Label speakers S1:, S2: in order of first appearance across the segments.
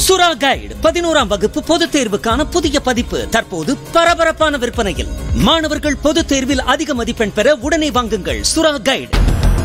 S1: சுறா கைடு பதினோராம் வகுப்பு பொதுத் தேர்வுக்கான புதிய பதிப்பு தற்போது பரபரப்பான விற்பனையில் மாணவர்கள் பொதுத் தேர்வில் அதிக மதிப்பெண் பெற உடனே வாங்குங்கள் சுறா கைடு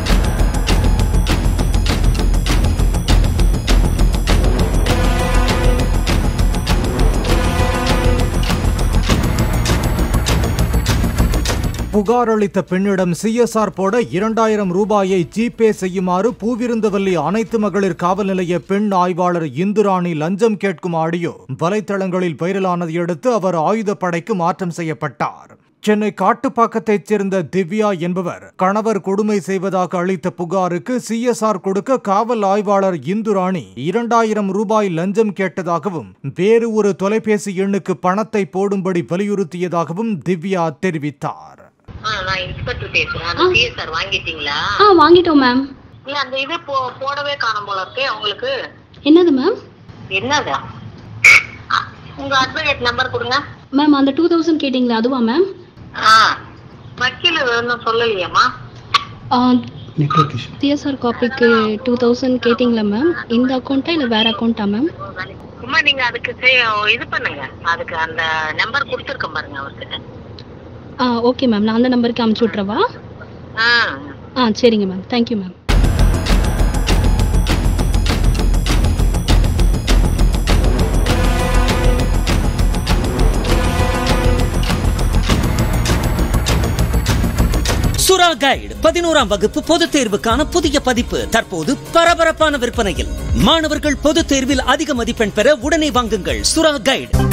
S2: புகார் அளித்த பெண்ணிடம் சிஎஸ்ஆர் போட இரண்டாயிரம் ரூபாயை ஜிபே செய்யுமாறு பூவிருந்தவல்லி அனைத்து மகளிர் காவல் நிலைய பெண் ஆய்வாளர் இந்துராணி லஞ்சம் கேட்கும் ஆடியோ வலைத்தளங்களில் வைரலானதை அடுத்து அவர் ஆயுதப்படைக்கு மாற்றம் செய்யப்பட்டார் சென்னை காட்டுப்பாக்கத்தைச் சேர்ந்த திவ்யா என்பவர் கணவர் கொடுமை செய்வதாக அளித்த புகாருக்கு சிஎஸ்ஆர் கொடுக்க காவல் ஆய்வாளர் இந்துராணி இரண்டாயிரம் ரூபாய் லஞ்சம் கேட்டதாகவும் வேறு ஒரு தொலைபேசி எண்ணுக்கு பணத்தை போடும்படி வலியுறுத்தியதாகவும் திவ்யா தெரிவித்தார்
S3: ஆ நான் இன்ஸ்பெக்டர் பேசுறேன் அந்த சிஎஸ்ஆர் வாங்கிட்டீங்களா
S4: ஆ வாங்கிட்டோம் மேம்
S3: இல்ல அந்த இது போ போடவே காணும் போல இருக்கு உங்களுக்கு
S4: என்னது மேம்
S3: என்னதா ஆ, உங்க அட்வொகேட் நம்பர் கொடுங்க
S4: மேம் அந்த டூ தௌசண்ட் கேட்டிங்களா அதுவா மேம்
S3: ஆ வக்கீல் ஒன்றும் சொல்லலையாம்மா
S4: சிஎஸ்ஆர் காப்பிக்கு டூ தௌசண்ட் கேட்டிங்களா மேம் இந்த அக்கௌண்ட்டா இல்லை வேற அக்கௌண்ட்டா மேம்
S3: சும்மா நீங்க அதுக்கு செய்- இது பண்ணுங்க அதுக்கு அந்த நம்பர் கொடுத்துருக்கேன் பாருங்க அவர்கிட்ட
S4: ஆ ஓகே மேம் நான் அந்த நம்பருக்கு அமுச்சு விட்றவா
S3: ஆ
S4: ஆ சரிங்க ma'am thank you ma'am
S1: Sura guide பதினோராம் வகுப்பு பொதுத் தேர்வுக்கான புதிய பதிப்பு தற்போது பரபரப்பான விற்பனையில் மாணவர்கள் பொதுத் தேர்வில் அதிக மதிப்பெண் பெற உடனே வாங்குங்கள் சுறா கைடு